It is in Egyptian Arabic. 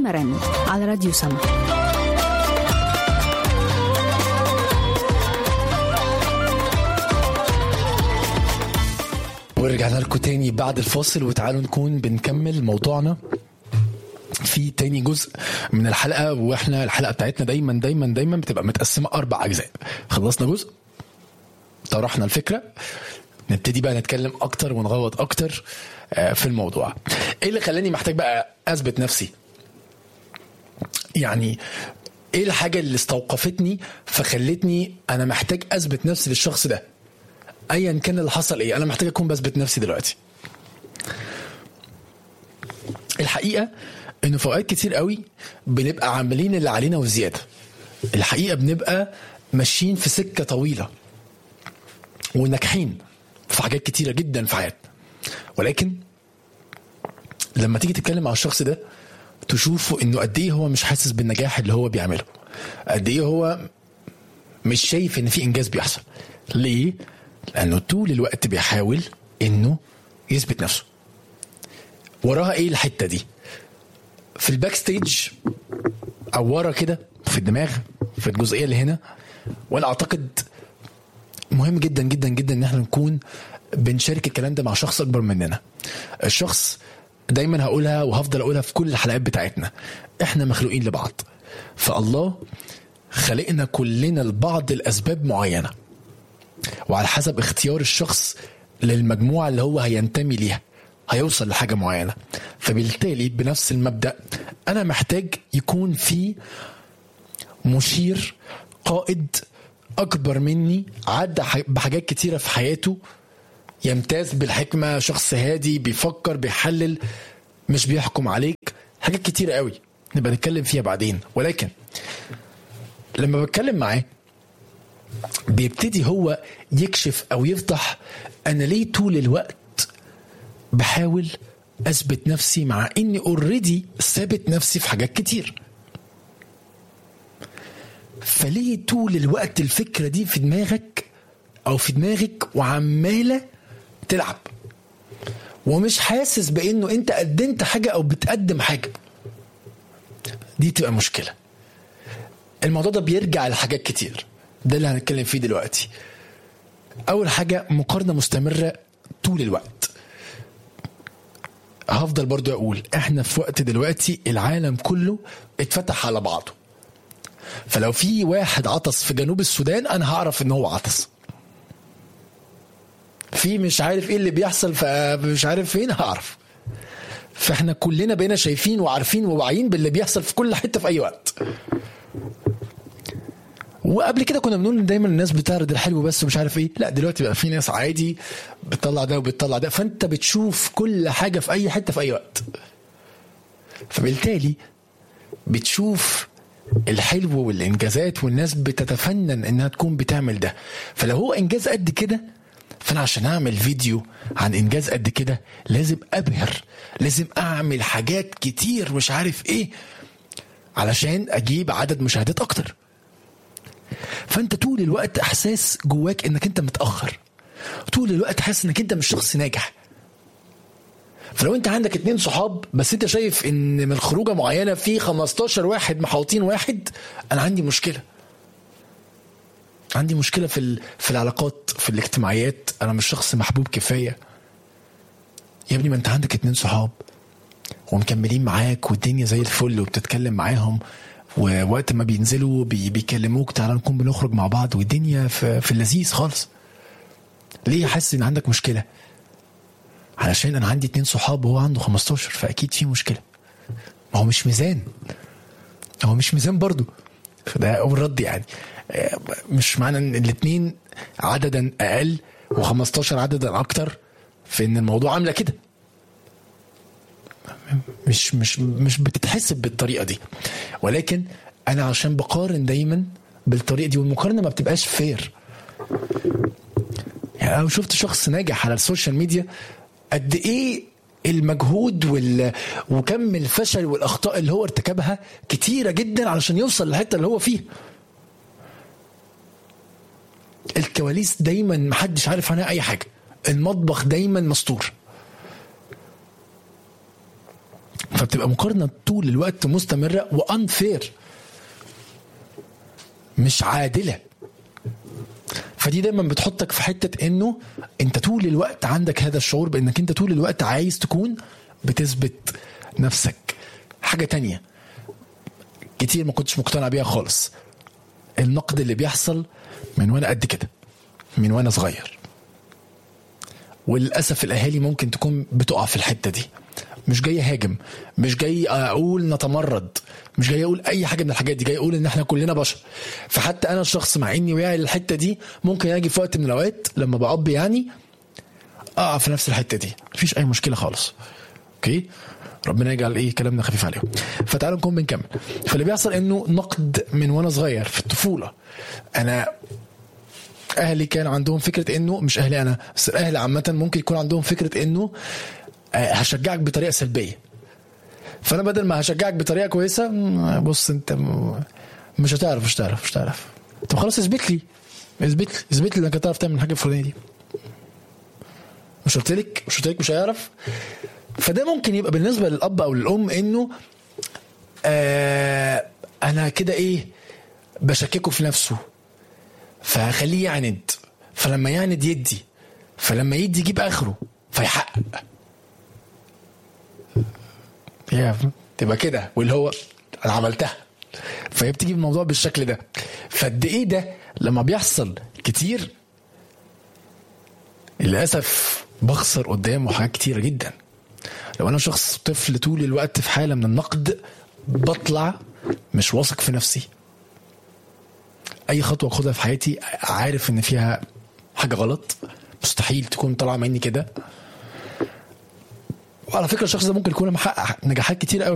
مرن على راديو سما ورجعنا لكم تاني بعد الفاصل وتعالوا نكون بنكمل موضوعنا في تاني جزء من الحلقه واحنا الحلقه بتاعتنا دايما دايما دايما بتبقى متقسمه اربع اجزاء خلصنا جزء طرحنا الفكره نبتدي بقى نتكلم اكتر ونغوط اكتر آه، في الموضوع ايه اللي خلاني محتاج بقى اثبت نفسي يعني ايه الحاجه اللي استوقفتني فخلتني انا محتاج اثبت نفسي للشخص ده ايا كان اللي حصل ايه انا محتاج اكون بثبت نفسي دلوقتي الحقيقه انه في اوقات كتير قوي بنبقى عاملين اللي علينا وزياده الحقيقه بنبقى ماشيين في سكه طويله وناجحين في حاجات كتيره جدا في حياتنا ولكن لما تيجي تتكلم مع الشخص ده تشوفه انه قد ايه هو مش حاسس بالنجاح اللي هو بيعمله قد ايه هو مش شايف ان في انجاز بيحصل ليه لانه طول الوقت بيحاول انه يثبت نفسه وراها ايه الحته دي في الباك ستيج او ورا كده في الدماغ في الجزئيه اللي هنا وانا اعتقد مهم جدا جدا جدا ان احنا نكون بنشارك الكلام ده مع شخص اكبر مننا الشخص دايما هقولها وهفضل اقولها في كل الحلقات بتاعتنا احنا مخلوقين لبعض فالله خلقنا كلنا لبعض الاسباب معينه وعلى حسب اختيار الشخص للمجموعه اللي هو هينتمي ليها هيوصل لحاجه معينه فبالتالي بنفس المبدا انا محتاج يكون في مشير قائد اكبر مني عدى ح- بحاجات كتيره في حياته يمتاز بالحكمه شخص هادي بيفكر بيحلل مش بيحكم عليك حاجات كتيره قوي نبقى نتكلم فيها بعدين ولكن لما بتكلم معاه بيبتدي هو يكشف او يفضح انا ليه طول الوقت بحاول اثبت نفسي مع اني اوريدي ثابت نفسي في حاجات كتير فليه طول الوقت الفكره دي في دماغك او في دماغك وعماله تلعب ومش حاسس بانه انت قدمت حاجه او بتقدم حاجه دي تبقى مشكله الموضوع ده بيرجع لحاجات كتير ده اللي هنتكلم فيه دلوقتي اول حاجه مقارنه مستمره طول الوقت هفضل برضو اقول احنا في وقت دلوقتي العالم كله اتفتح على بعضه فلو في واحد عطس في جنوب السودان انا هعرف ان هو عطس في مش عارف ايه اللي بيحصل فمش عارف فين هعرف فاحنا كلنا بقينا شايفين وعارفين وواعيين باللي بيحصل في كل حته في اي وقت وقبل كده كنا بنقول ان دايما الناس بتعرض الحلو بس ومش عارف ايه لا دلوقتي بقى في ناس عادي بتطلع ده وبتطلع ده فانت بتشوف كل حاجه في اي حته في اي وقت فبالتالي بتشوف الحلو والانجازات والناس بتتفنن انها تكون بتعمل ده فلو هو انجاز قد كده فانا عشان اعمل فيديو عن انجاز قد كده لازم ابهر لازم اعمل حاجات كتير مش عارف ايه علشان اجيب عدد مشاهدات اكتر فانت طول الوقت احساس جواك انك انت متاخر طول الوقت حاسس انك انت مش شخص ناجح فلو انت عندك اتنين صحاب بس انت شايف ان من خروجه معينه في 15 واحد محاوطين واحد انا عندي مشكله عندي مشكله في ال- في العلاقات في الاجتماعيات انا مش شخص محبوب كفايه يا ابني ما انت عندك اتنين صحاب ومكملين معاك والدنيا زي الفل وبتتكلم معاهم ووقت ما بينزلوا بي بيكلموك تعالى نكون بنخرج مع بعض والدنيا في, في اللذيذ خالص ليه حاسس ان عندك مشكله علشان انا عندي اتنين صحاب وهو عنده 15 فاكيد في مشكله ما هو مش ميزان هو مش ميزان برضو فده اول رد يعني آه، مش معنى ان الاتنين عددا اقل و15 عددا اكتر في ان الموضوع عامله كده مش مش مش بتتحسب بالطريقه دي ولكن انا عشان بقارن دايما بالطريقه دي والمقارنه ما بتبقاش فير يعني انا لو شفت شخص ناجح على السوشيال ميديا قد ايه المجهود وال... وكم الفشل والاخطاء اللي هو ارتكبها كتيره جدا علشان يوصل للحته اللي هو فيها الكواليس دايما محدش عارف عنها اي حاجه المطبخ دايما مستور فبتبقى مقارنه طول الوقت مستمره وانفير مش عادله فدي دايما بتحطك في حته انه انت طول الوقت عندك هذا الشعور بانك انت طول الوقت عايز تكون بتثبت نفسك حاجه تانية كتير ما كنتش مقتنع بيها خالص النقد اللي بيحصل من وانا قد كده من وانا صغير وللاسف الاهالي ممكن تكون بتقع في الحته دي مش جاي هاجم مش جاي اقول نتمرد مش جاي اقول اي حاجه من الحاجات دي جاي اقول ان احنا كلنا بشر فحتى انا الشخص مع اني واعي للحته دي ممكن اجي في وقت من الاوقات لما بقب يعني اقع في نفس الحته دي مفيش اي مشكله خالص اوكي ربنا يجعل ايه كلامنا خفيف عليهم فتعالوا نكون بنكمل فاللي بيحصل انه نقد من وانا صغير في الطفوله انا اهلي كان عندهم فكره انه مش اهلي انا بس الاهل عامه ممكن يكون عندهم فكره انه آه، هشجعك بطريقه سلبيه فانا بدل ما هشجعك بطريقه كويسه مم، بص انت م- مش هتعرف مش هتعرف مش هتعرف طب خلاص اثبت لي اثبت لي اثبت لي انك هتعرف تعمل الحاجه الفلانيه دي مش قلت لك مش قلت لك مش هيعرف فده ممكن يبقى بالنسبه للاب او للام انه آه انا كده ايه بشككه في نفسه فهخليه يعند فلما يعند يدي فلما يدي يجيب اخره فيحقق يا تبقى كده واللي هو انا عملتها فهي بتيجي الموضوع بالشكل ده فقد ايه ده لما بيحصل كتير للاسف بخسر قدامه حاجات كتيره جدا لو انا شخص طفل طول الوقت في حاله من النقد بطلع مش واثق في نفسي اي خطوه اخدها في حياتي عارف ان فيها حاجه غلط مستحيل تكون طالعه مني كده وعلى فكره الشخص ده ممكن يكون محقق نجاحات كتير قوي